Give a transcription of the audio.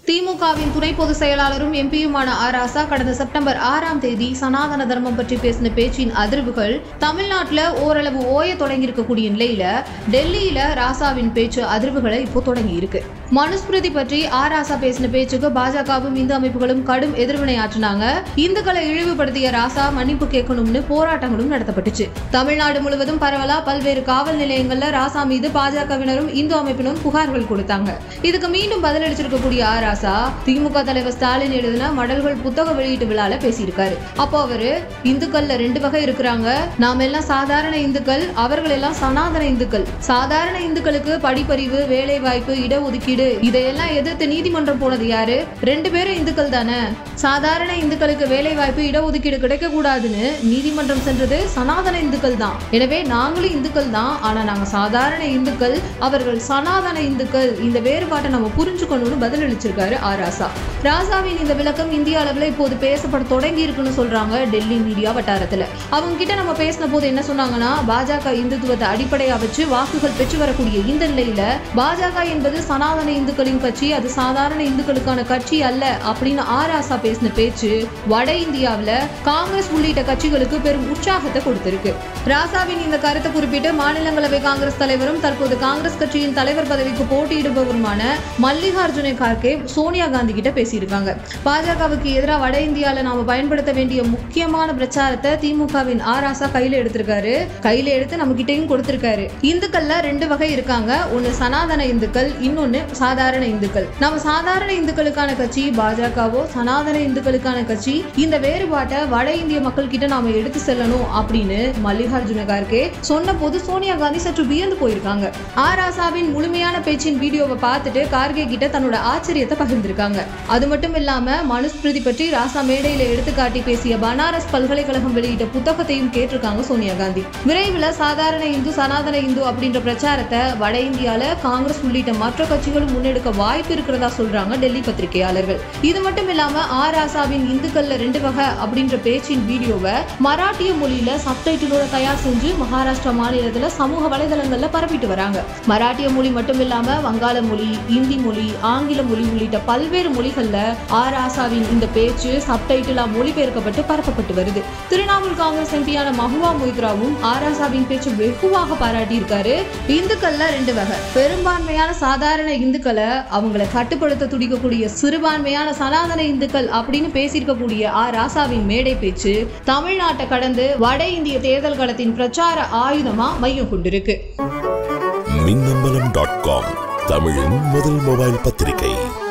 திமுகவின் துணை பொதுச் செயலாளரும் எம்பியுமான ஆ ராசா கடந்த செப்டம்பர் ஆறாம் தேதி சனாதன தர்மம் பற்றி பேசின பேச்சின் அதிர்வுகள் தமிழ்நாட்டில் ஓரளவு ஓய தொடங்கி இருக்கக்கூடிய நிலையில டெல்லியில ராசாவின் பேச்சு அதிர்வுகளை இப்போ தொடங்கி இருக்கு மனுஸ்மிருதி பற்றி ஆ ராசா பேசின பேச்சுக்கு பாஜகவும் இந்து அமைப்புகளும் கடும் எதிர்வினை ஆற்றினாங்க இந்துக்களை இழிவுபடுத்திய ராசா மன்னிப்பு கேட்கணும்னு போராட்டங்களும் நடத்தப்பட்டுச்சு தமிழ்நாடு முழுவதும் பரவலா பல்வேறு காவல் நிலையங்கள்ல ராசா மீது பாஜகவினரும் இந்து அமைப்பினரும் புகார்கள் கொடுத்தாங்க இதுக்கு மீண்டும் பதிலளிச்சிருக்கக்கூடிய ஆ ராசா திமுக தலைவர் ஸ்டாலின் எழுதின மடல்கள் புத்தக வெளியீட்டு விழால பேசியிருக்காரு அப்போ அவரு இந்துக்கள்ல ரெண்டு வகை இருக்கிறாங்க நாம எல்லாம் சாதாரண இந்துக்கள் அவர்கள் எல்லாம் சனாதன இந்துக்கள் சாதாரண இந்துக்களுக்கு படிப்பறிவு வேலை வாய்ப்பு இடஒதுக்கீடு இதையெல்லாம் எதிர்த்து நீதிமன்றம் போனது யாரு ரெண்டு பேரும் இந்துக்கள் தானே சாதாரண இந்துக்களுக்கு வேலை வாய்ப்பு இடஒதுக்கீடு கிடைக்க கூடாதுன்னு நீதிமன்றம் சென்றது சனாதன இந்துக்கள் தான் எனவே நாங்களும் இந்துக்கள் தான் ஆனா நாங்க சாதாரண இந்துக்கள் அவர்கள் சனாதன இந்துக்கள் இந்த வேறுபாட்டை நம்ம புரிஞ்சுக்கணும்னு பதிலளிச்சிருக்காரு ஆ ராசா ராசாவின் இந்த விளக்கம் இந்திய அளவில் இப்போது பேசப்பட தொடங்கி இருக்குன்னு சொல்றாங்க டெல்லி மீடியா வட்டாரத்துல அவங்க கிட்ட நம்ம பேசின போது என்ன சொன்னாங்கன்னா பாஜக இந்துத்துவத்தை அடிப்படையா வச்சு வாக்குகள் பெற்று வரக்கூடிய இந்த நிலையில பாஜக என்பது சனாதன இந்துக்களின் கட்சி அது சாதாரண இந்துக்களுக்கான கட்சி அல்ல அப்படின்னு ஆ ராசா பேசின பேச்சு வட இந்தியாவுல காங்கிரஸ் உள்ளிட்ட கட்சிகளுக்கு பெரும் உற்சாகத்தை கொடுத்திருக்கு ராசாவின் இந்த கருத்தை குறிப்பிட்டு மாநிலங்களவை காங்கிரஸ் தலைவரும் தற்போது காங்கிரஸ் கட்சியின் தலைவர் பதவிக்கு போட்டியிடுபவருமான மல்லிகார்ஜுன கார்கே சோனியா காந்தி கிட்ட பேசியிருக்காங்க பாஜகவுக்கு எதிராக வட இந்தியால நாம பயன்படுத்த வேண்டிய முக்கியமான பிரச்சாரத்தை திமுகவின் ஆ ராசா கையில எடுத்திருக்காரு கையில எடுத்து நம்ம கிட்டயும் கொடுத்திருக்காரு இந்துக்கள்ல ரெண்டு வகை இருக்காங்க ஒன்னு சனாதன இந்துக்கள் இன்னொன்னு சாதாரண இந்துக்கள் நம்ம சாதாரண இந்துக்களுக்கான கட்சி பாஜகவோ சனாதன இந்துக்களுக்கான கட்சி இந்த வேறுபாட்டை வட இந்திய மக்கள் கிட்ட நாம எடுத்து செல்லணும் அப்படின்னு மல்லிகார்ஜுன கார்கே சொன்ன போது சோனியா காந்தி சற்று வியந்து போயிருக்காங்க ஆ ராசாவின் முழுமையான பேச்சின் வீடியோவை பார்த்துட்டு கார்கே கிட்ட தன்னோட ஆச்சரியத்தை பகிர்ந்திருக்காங்க அது மட்டும் இல்லாம மனுஸ்மிருதி பற்றி ராசா மேடையில எடுத்துக்காட்டி பேசிய பனாரஸ் பல்கலைக்கழகம் வெளியிட்ட புத்தகத்தையும் கேட்டிருக்காங்க சோனியா காந்தி விரைவில் சாதாரண இந்து சனாதன இந்து அப்படின்ற பிரச்சாரத்தை வட இந்தியால காங்கிரஸ் உள்ளிட்ட மற்ற கட்சிகளும் முன்னெடுக்க வாய்ப்பு இருக்கிறதா சொல்றாங்க டெல்லி பத்திரிகையாளர்கள் இது மட்டும் இல்லாம ஆ ராசாவின் இந்துக்கள்ல ரெண்டு வகை அப்படின்ற பேச்சின் வீடியோவை மராட்டிய மொழியில சப்டைட்டிலோட தயார் செஞ்சு மகாராஷ்டிரா மாநிலத்துல சமூக வலைதளங்கள்ல பரப்பிட்டு வராங்க மராட்டிய மொழி மட்டும் இல்லாம வங்காள மொழி இந்தி மொழி ஆங்கில மொழி உள்ளிட்ட பல்வேறு மொழிகள்ல ஆர் ஆசாவின் இந்த பேச்சு சப்டைட்டிலா மொழிபெயர்க்கப்பட்டு பரப்பப்பட்டு வருது திரிணாமுல் காங்கிரஸ் எம்பியான மஹுவா மொய்த்ராவும் ஆர் ஆசாவின் பேச்சு வெகுவாக பாராட்டி இருக்காரு இந்துக்கள்ல ரெண்டு வகை பெரும்பான்மையான சாதாரண இந்துக்களை அவங்களை கட்டுப்படுத்த துடிக்கக்கூடிய சிறுபான்மையான சனாதன இந்துக்கள் அப்படின்னு பேசியிருக்கக்கூடிய ஆர் ராசாவின் மேடை பேச்சு தமிழ்நாட்டை கடந்து வட இந்திய தேர்தல் களத்தின் பிரச்சார ஆயுதமா மையம் கொண்டிருக்கு மின்னம்பலம் டாட் காம் தமிழின் முதல் மொபைல் பத்திரிகை